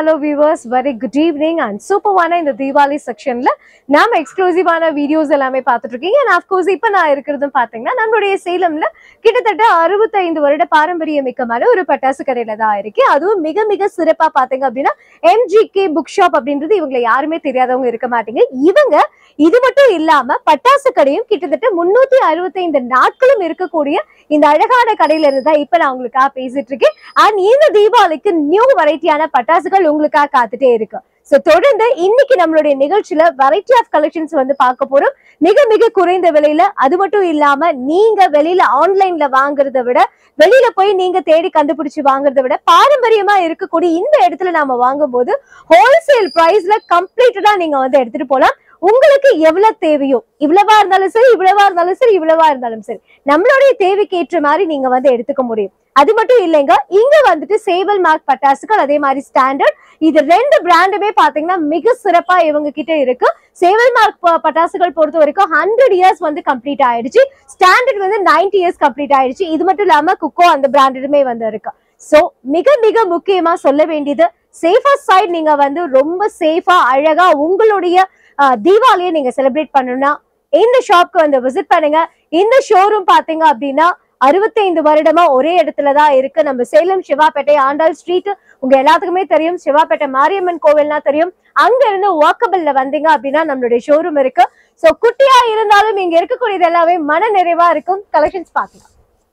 Hello viewers very good evening and சூப்பரான இந்த தீபாவளி செக்ஷன்ல நாம எக்ஸ்க்ளூசிவான வீடியோஸ் எல்லாமே பார்த்துட்டு இருக்கீங்க அண்ட் அஃப்கோர்ஸ் இப்போ நான் இருக்கிறதும் பார்த்தீங்கன்னா நம்மளுடைய சேலம்ல கிட்டத்தட்ட அறுபத்தைந்து வருட பாரம்பரியமிக்கமான ஒரு பட்டாசு கடையில தான் இருக்கு அதுவும் மிக மிக சிறப்பா பாத்தீங்க அப்படின்னா எம்ஜிகே புக் ஷாப் அப்படின்றது இவங்களை யாருமே தெரியாதவங்க இருக்க மாட்டீங்க இவங்க இது மட்டும் இல்லாம பட்டாசு கடையும் கிட்டத்தட்ட முன்னூத்தி அறுபத்தைந்து நாட்களும் இருக்கக்கூடிய இந்த அழகான கடையில இருந்து தான் இப்ப நான் உங்களுக்காக பேசிட்டு இருக்கேன் அண்ட் இந்த தீபாவளிக்கு நியூ வெரைட்டியான பட்டாசுகள் உங்களுக்காக காத்துட்டே இருக்கு சோ தொடர்ந்து இன்னைக்கு நம்மளுடைய நிகழ்ச்சியில வெரைட்டி ஆஃப் கலெக்ஷன்ஸ் வந்து பார்க்க போறோம் மிக மிக குறைந்த விலையில அது மட்டும் இல்லாம நீங்க வெளியில ஆன்லைன்ல வாங்குறத விட வெளியில போய் நீங்க தேடி கண்டுபிடிச்சு வாங்குறத விட பாரம்பரியமா இருக்கக்கூடிய இந்த இடத்துல நாம வாங்கும்போது ஹோல்சேல் பிரைஸ்ல கம்ப்ளீட்டடா நீங்க வந்து எடுத்துட்டு போலாம் உங்களுக்கு எவ்வளவு தேவையோ இவ்வளவா இருந்தாலும் சரி இவ்வளவா இருந்தாலும் சரி இவ்வளவா இருந்தாலும் சரி நம்மளுடைய தேவைக்கு ஏற்ற மாதிரி நீங்க வந்து எடுத்துக்க முடியும் அது மட்டும் இல்லைங்க இங்க வந்துட்டு சேவல் மார்க் பட்டாசுகள் அதே மாதிரி ஸ்டாண்டர்ட் இது ரெண்டு பிராண்டுமே பாத்தீங்கன்னா மிக சிறப்பா இவங்க கிட்ட இருக்கு சேவல் மார்க் ப- பட்டாசுகள் பொறுத்த வரைக்கும் ஹண்ட்ரட் இயர்ஸ் வந்து கம்ப்ளீட் ஆயிடுச்சு ஸ்டாண்டர்ட் வந்து 90 இயர்ஸ் கம்ப்ளீட் ஆயிடுச்சு இது மட்டும் இல்லாம குக்கோ அந்த பிராண்டுமே வந்து இருக்கு சோ மிக மிக முக்கியமா சொல்ல வேண்டியது சேஃபா சைட் நீங்க வந்து ரொம்ப சேஃபா அழகா உங்களுடைய ஆஹ், தீபாவளியை நீங்க செலிப்ரேட் பண்ணணும்னா இந்த ஷாப்க்கு வந்து விசிட் பண்ணுங்க இந்த ஷோரூம் பாத்தீங்க அப்படின்னா அறுபத்தைந்து வருடமா ஒரே இடத்துல தான் இருக்கு நம்ம சேலம் சிவாப்பேட்டை ஆண்டாள் ஸ்ட்ரீட் உங்க எல்லாத்துக்குமே தெரியும் சிவாப்பேட்டை மாரியம்மன் கோவில்னா தெரியும் அங்க இருந்து வாக்கபிள்ல வந்தீங்க அப்படின்னா நம்மளுடைய ஷோரூம் இருக்கு சோ குட்டியா இருந்தாலும் இங்க இருக்கக்கூடியது எல்லாமே மன நிறைவா இருக்கும் கலெக்ஷன்ஸ் பார்க்கலாம்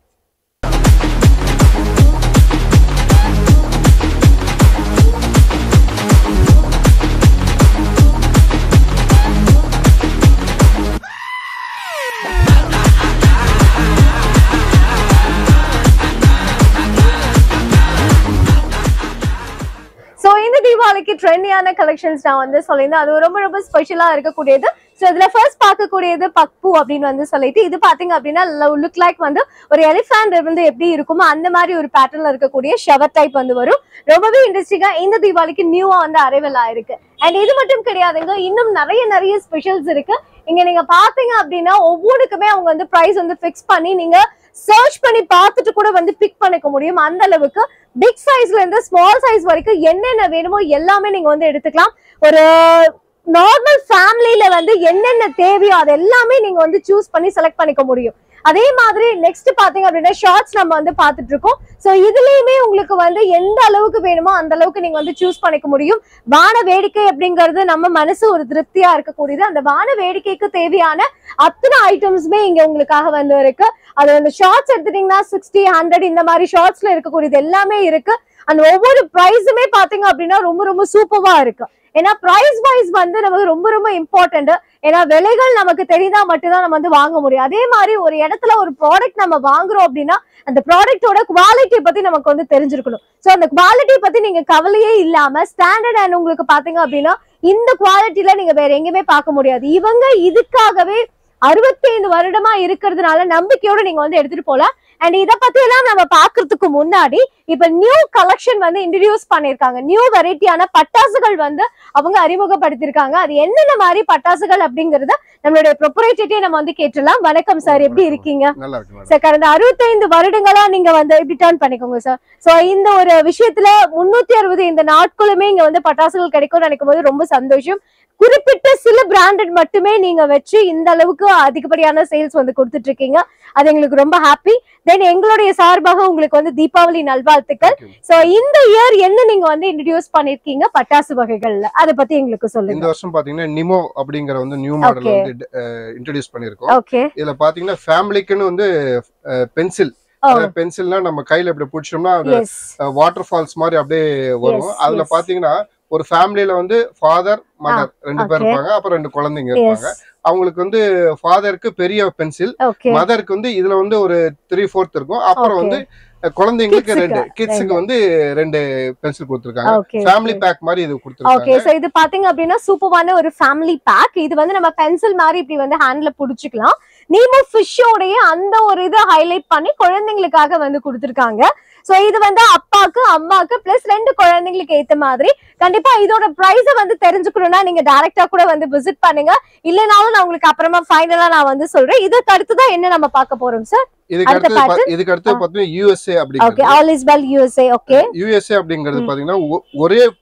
சோ இந்த தீபாவளிக்கு ட்ரெண்டியான கலெக்ஷன்ஸ் நான் வந்து சொல்லியிருந்தேன் அது ரொம்ப ரொம்ப ஸ்பெஷலா இருக்கக்கூடியது சோ இதுல ஃபர்ஸ்ட் பார்க்கக்கூடியது பக்பு அப்படின்னு வந்து சொல்லிட்டு இது பாத்தீங்க அப்படின்னா லுக் லைக் வந்து ஒரு எலிஃபேண்ட் வந்து எப்படி இருக்குமோ அந்த மாதிரி ஒரு பேட்டர்ன்ல இருக்கக்கூடிய ஷவர் டைப் வந்து வரும் ரொம்பவே இன்ட்ரெஸ்டிங்கா இந்த தீபாவளிக்கு நியூவா வந்து அரைவல் ஆயிருக்கு அண்ட் இது மட்டும் கிடையாதுங்க இன்னும் நிறைய நிறைய ஸ்பெஷல்ஸ் இருக்கு இங்க நீங்க பாத்தீங்க அப்படின்னா ஒவ்வொன்றுக்குமே அவங்க வந்து பிரைஸ் வந்து ஃபிக்ஸ் பண்ணி நீங்க சர்ச் பண்ணி பார்த்துட்டு கூட வந்து பிக் பண்ணிக்க முடியும் அந்த அளவுக்கு பிக் சைஸ்ல இருந்து ஸ்மால் சைஸ் வரைக்கும் என்னென்ன வேணுமோ எல்லாமே நீங்க வந்து எடுத்துக்கலாம் ஒரு நார்மல் ஃபேமிலியில வந்து என்னென்ன தேவையோ அது எல்லாமே நீங்க வந்து சூஸ் பண்ணி செலக்ட் பண்ணிக்க முடியும் அதே மாதிரி நெக்ஸ்ட் பாத்தீங்க அப்படின்னா ஷார்ட்ஸ் நம்ம வந்து பார்த்துட்டு இருக்கோம் சோ இதுலயுமே உங்களுக்கு வந்து எந்த அளவுக்கு வேணுமோ அந்த அளவுக்கு நீங்க வந்து சூஸ் பண்ணிக்க முடியும் வான வேடிக்கை அப்படிங்கிறது நம்ம மனசு ஒரு திருப்தியா இருக்கக்கூடியது அந்த வான வேடிக்கைக்கு தேவையான அத்தனை ஐட்டம்ஸுமே இங்க உங்களுக்காக வந்து இருக்கு அது அந்த ஷார்ட்ஸ் எடுத்துட்டீங்கன்னா சிக்ஸ்டி ஹண்ட்ரட் இந்த மாதிரி ஷார்ட்ஸ்ல இருக்கக்கூடியது எல்லாமே இருக்கு அந்த ஒவ்வொரு ப்ரைஸுமே பாத்தீங்க அப்படின்னா ரொம்ப ரொம்ப சூப்பரா இருக்கு ஏன்னா பிரைஸ் வைஸ் வந்து நமக்கு ரொம்ப ரொம்ப இம்பார்ட்டன்ட் ஏன்னா விலைகள் நமக்கு தெரிந்தா மட்டும்தான் நம்ம வந்து வாங்க முடியும் அதே மாதிரி ஒரு இடத்துல ஒரு ப்ராடக்ட் நம்ம வாங்குறோம் அப்படின்னா அந்த ப்ராடக்ட்டோட குவாலிட்டி பத்தி நமக்கு வந்து தெரிஞ்சிருக்கணும் சோ அந்த குவாலிட்டி பத்தி நீங்க கவலையே இல்லாம ஸ்டாண்டர்ட் அண்ட் உங்களுக்கு பாத்தீங்க அப்படின்னா இந்த குவாலிட்டில நீங்க வேற எங்கேயுமே பார்க்க முடியாது இவங்க இதுக்காகவே அறுபத்தைந்து வருடமா இருக்கிறதுனால நம்பிக்கையோட நீங்க வந்து எடுத்துட்டு போலாம் அண்ட் இத பத்தி எல்லாம் நம்ம பாக்குறதுக்கு முன்னாடி இப்ப நியூ கலெக்ஷன் வந்து இன்ட்ரடியூஸ் பண்ணிருக்காங்க நியூ வெரைட்டியான பட்டாசுகள் வந்து அவங்க அறிமுகப்படுத்திருக்காங்க அது என்னென்ன மாதிரி பட்டாசுகள் அப்படிங்கறத நம்மளுடைய ப்ரொப்பரேட்டே நம்ம வந்து கேட்டுலாம் வணக்கம் சார் எப்படி இருக்கீங்க நல்லா இருக்கு மேடம் சார் கடந்த அறுபத்தைந்து வருடங்களா நீங்க வந்து இப்படி டர்ன் பண்ணிக்கோங்க சார் சோ இந்த ஒரு விஷயத்துல முன்னூத்தி அறுபது இந்த நாட்களுமே இங்க வந்து பட்டாசுகள் கிடைக்கும்னு நினைக்கும் போது ரொம்ப சந்தோஷம் குறிப்பிட்ட சில பிராண்டட் மட்டுமே நீங்க வச்சு இந்த அளவுக்கு அதிகப்படியான சேல்ஸ் வந்து கொடுத்துட்டு இருக்கீங்க அது எங்களுக்கு ரொம்ப ஹாப்பி தென் எங்களுடைய சார்பாக உங்களுக்கு வந்து தீபாவளி நல்வாழ்த்துக்கள் Thank you. சோ இந்த இயர் என்ன நீங்க வந்து இன்ட்ரடியூஸ் பண்ணிருக்கீங்க பட்டாசு வகைகள்ல அதை பத்தி எங்களுக்கு இந்த சொல்லுங்க வருஷம் பாத்தீங்கன்னா நிமோ அப்படிங்கிற வந்து நியூ மாடல் Okay. வந்து இன்ட்ரடியூஸ் பண்ணிருக்கோம் ஓகே இதுல பாத்தீங்கன்னா ஃபேமிலிக்குன்னு வந்து பென்சில் பென்சில்னா நம்ம கையில இப்படி பிடிச்சோம்னா அது எஸ் வாட்டர் ஃபால்ஸ் மாதிரி அப்படியே வரும் Yes, அதுல yes. பாத்தீங்கன்னா ஒரு ஃபேமிலியில வந்து ஃபாதர் மதர் ரெண்டு பேர் okay. இருப்பாங்க அப்புறம் ரெண்டு குழந்தைங்க எஸ் இருப்பாங்க அவங்களுக்கு வந்து ஃபாதருக்கு பெரிய பென்சில் ஓகே மதருக்கு வந்து இதுல வந்து ஒரு த்ரீ ஃபோர்த் இருக்கும் அப்புறம் Okay. வந்து அஹ், குழந்தைங்களுக்கு Kids-க்கு ரெண்டு கிட்ஸுக்கு வந்து ரெண்டு பென்சில் கொடுத்துருக்காங்க ஓகே ஃபேமிலி பேக் மாதிரி இது ஓகே கொடுத்துருக்காங்க சோ இது பாத்தீங்க அப்படின்னா சூப்பரான ஒரு ஃபேமிலி பேக் இது வந்து நம்ம பென்சில் மாதிரி இப்படி வந்து ஹேண்ட்ல புடிச்சுக்கலாம் நீமோ ஃபிஷ்ஷோடைய அந்த ஒரு இதை ஹைலைட் பண்ணி குழந்தைங்களுக்காக வந்து கொடுத்துருக்காங்க சோ இது வந்து அப்பாக்கு அம்மாக்கு பிளஸ் ரெண்டு குழந்தைங்களுக்கு ஏத்த மாதிரி கண்டிப்பா இதோட பிரைஸ வந்து தெரிஞ்சுக்கணும்னா நீங்க டைரக்டா கூட வந்து விசிட் பண்ணுங்க இல்லனாலும் நான் உங்களுக்கு அப்புறமா ஃபைனலா நான் வந்து சொல்றேன் இதை தடுத்து தான் என்ன நம்ம பார்க்க போறோம் சார் இதுக்கு அடுத்த அடுத்து பா- pattern? இதுக்கு அடுத்து ஆ. பாத்தீங்கன்னா யூஎஸ்ஏ ஓகே அப்படிங்கிறது all is well USA okay USA அப்படிங்கிறது ம். பாத்தீங்கன்னா ஒ- ஒரே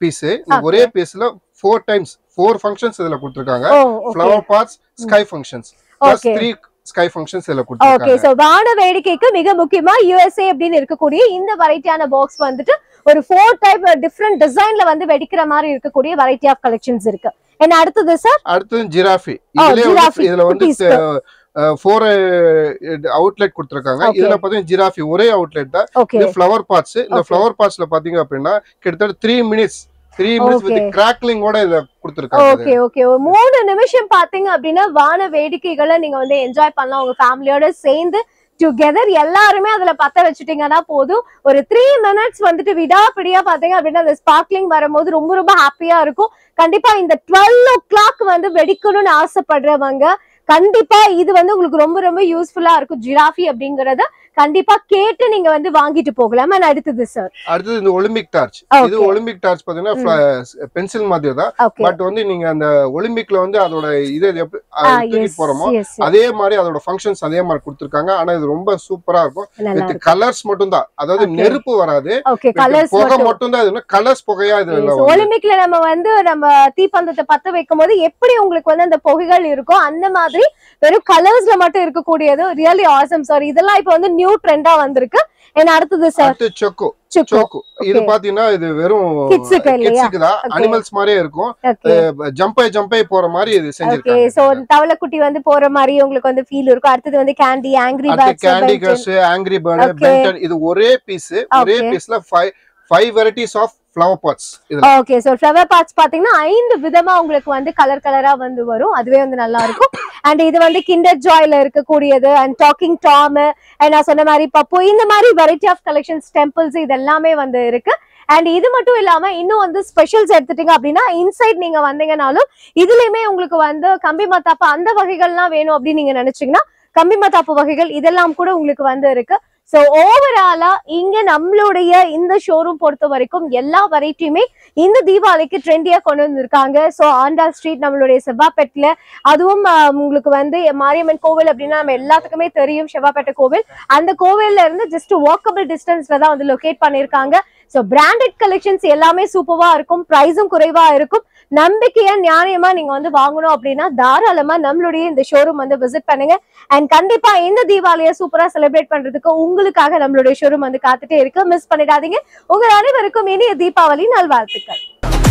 பீஸ் இந்த Okay. ஒரே பீஸ்ல ஃபோர் டைம்ஸ் ஃபோர் ஃபங்க்ஷன்ஸ் இதுல கொடுத்துருக்காங்க ஓ okay flower pots sky functions plus Okay. Three sky functions இதுல ஓகே கொடுத்துருக்காங்க சோ வான வேடிக்கைக்கு மிக முக்கியமா யுஎஸ்ஏ அப்படின்னு இருக்கக்கூடிய இந்த வெரைட்டியான பாக்ஸ் வந்துட்டு ஒரு ஃபோர் டைப் டிஃப்ரெண்ட் டிசைன்ல வந்து வெடிக்கிற மாதிரி இருக்கக்கூடிய வெரைட்டி ஆஃப் கலெக்ஷன்ஸ் இருக்கு என்ன அடுத்தது சார் அடுத்தது ஜிராஃபி Oh, இதுலயே giraffe. வந்து இதுல வந்து Cookies. ஃபோர் அவுட்லெட் கொடுத்துருக்காங்க Okay. இதுல பாத்தீங்கன்னா ஜிராஃபி ஒரே அவுட்லெட் தான் ஓகே இது ஃப்ளவர் பார்ட்ஸ் இந்த Okay. ஃப்ளவர் பார்ட்ஸ்ல பாத்தீங்க அப்படின்னா கிட்டத்தட்ட three minutes three minutes with Okay. கிராக்லிங்கோட இதுல கொடுத்துருக்காங்க ஓகே ஓகே ஒரு மூணு நிமிஷம் பாத்தீங்க அப்படின்னா வான வேடிக்கைகளை நீங்க வந்து என்ஜாய் பண்ணலாம் உங்க ஃபேமிலியோட சேர்ந்து டுகெதர் எல்லாருமே அதுல பத்த வச்சுட்டீங்கன்னா போதும் ஒரு த்ரீ மினிட்ஸ் வந்துட்டு விடாப்பிடியா பாத்தீங்க அப்படின்னா அந்த ஸ்பார்க்லிங் வரும்போது ரொம்ப ரொம்ப ஹாப்பியா இருக்கும் கண்டிப்பா இந்த டுவெல் ஓ கிளாக் வந்து வெடிக்கணும்னு ஆசைப்படுறவங்க கண்டிப்பா இது வந்து உங்களுக்கு ரொம்ப ரொம்ப யூஸ்ஃபுல்லா இருக்கும் ஜிராஃபி அப்படிங்கறத கண்டிப்பா கேட்டு நீங்க வந்து வாங்கிட்டு போகலாம் And அடுத்தது சார் அடுத்தது இந்த ஒலிம்பிக் டார்ச் Okay. இது ஒலிம்பிக் டார்ச் பாத்தீங்கன்னா பென்சில் மாதிரி தான் ஓகே பட் வந்து நீங்க அந்த ஒலிம்பிக்ல வந்து அதோட இது எப்படி அது தூக்கிட்டு போறோமோ எஸ் அதே மாதிரி அதோட ஃபங்க்ஷன்ஸ் அதே மாதிரி கொடுத்துருக்காங்க ஆனா இது ரொம்ப சூப்பரா இருக்கும் நல்லா வித் கலர்ஸ் மட்டும் தான் அதாவது Okay. நெருப்பு வராது ஓகே with கலர்ஸ் புகை மட்டும் தான் இது கலர்ஸ் புகையா இது Yes, வரும். ஒலிம்பிக்ல நம்ம வந்து நம்ம தீப்பந்தத்தை பத்த வைக்கும் போது எப்படி உங்களுக்கு வந்து அந்த புகைகள் இருக்கோ அந்த மாதிரி வெறும் கலர்ஸ்ல மட்டும் இருக்கக்கூடியது ரியலி ஆசம் சார் இதெல்லாம் இப்ப வந்து நியூ ட்ரெண்டா வந்திருக்கு என்ன அடுத்தது சார் அடுத்து சொக்கு சுக்கு சோக்கு இது Okay. பாத்தீங்கன்னா இது வெறும் கிட்ஸுக்கு இல்லையா கிட்ஸுக்கு தான் Okay. அனிமல்ஸ் மாதிரியே இருக்கும் ஓகே ஜம்பை ஜம்பை போற மாதிரி இது ஓகே செஞ்சிருக்காங்க சோ தவளைக்குட்டி வந்து போற மாதிரி உங்களுக்கு வந்து ஃபீல் இருக்கும் அடுத்தது வந்து கேண்டி ஆங்கிரி அடுத்து candy birds crush angry bird Okay. பென்டன் இது ஒரே பீஸ் ஒரே Okay. பீஸ்ல five five varieties of flower pots இதுல ஓகே சோ ஃப்ளவர் பார்ட்ஸ் பாத்தீங்கன்னா ஐந்து விதமா உங்களுக்கு வந்து கலர் கலரா வந்து வரும் அதுவே வந்து நல்லா இருக்கும் அண்ட் இது வந்து கிண்டர் ஜாய்ல இருக்கக்கூடியது அண்ட் டாக்கிங் டாம் அண்ட் நான் சொன்ன மாதிரி பப்பு இந்த மாதிரி வெரைட்டி ஆஃப் கலெக்ஷன்ஸ் டெம்பிள்ஸ் இது எல்லாமே வந்து இருக்கு அண்ட் இது மட்டும் இல்லாம இன்னும் வந்து ஸ்பெஷல்ஸ் எடுத்துட்டீங்க அப்படின்னா இன்சைட் நீங்க வந்தீங்கனாலும் இதுலயுமே உங்களுக்கு வந்து கம்பி மத்தாப்பு அந்த வகைகள்லாம் வேணும் அப்படின்னு நீங்க நினைச்சீங்கன்னா கம்பி மத்தாப்பு வகைகள் இதெல்லாம் கூட உங்களுக்கு வந்து இருக்கு சோ ஓவராலா இங்க நம்மளுடைய இந்த ஷோரூம் பொறுத்த வரைக்கும் எல்லா வெரைட்டியுமே இந்த தீபாவளிக்கு ட்ரெண்டியா கொண்டு வந்திருக்காங்க சோ ஆண்டா ஸ்ட்ரீட் நம்மளுடைய செவ்வாப்பேட்டில அதுவும் ஆஹ், உங்களுக்கு வந்து மாரியம்மன் கோவில் அப்படின்னா நம்ம எல்லாத்துக்குமே தெரியும் செவ்வாப்பேட்டை கோவில் அந்த கோவில்ல இருந்து ஜஸ்ட் வாக்கபிள் டிஸ்டன்ஸ்ல தான் வந்து லொகேட் பண்ணிருக்காங்க சோ பிராண்டட் கலெக்ஷன்ஸ் எல்லாமே சூப்பரா இருக்கும் பிரைஸும் குறைவா இருக்கும் நம்பிக்கையா நியாயமா நீங்க வந்து வாங்கணும் அப்படின்னா தாராளமா நம்மளுடைய இந்த ஷோரூம் வந்து விசிட் பண்ணுங்க அண்ட் கண்டிப்பா இந்த தீபாவளியை சூப்பரா செலிப்ரேட் பண்றதுக்கு உங்களுக்காக நம்மளுடைய ஷோரூம் வந்து காத்துட்டே இருக்கு மிஸ் பண்ணிடாதீங்க உங்கள் அனைவருக்கும் இனிய தீபாவளி நல்வாழ்த்துக்கள்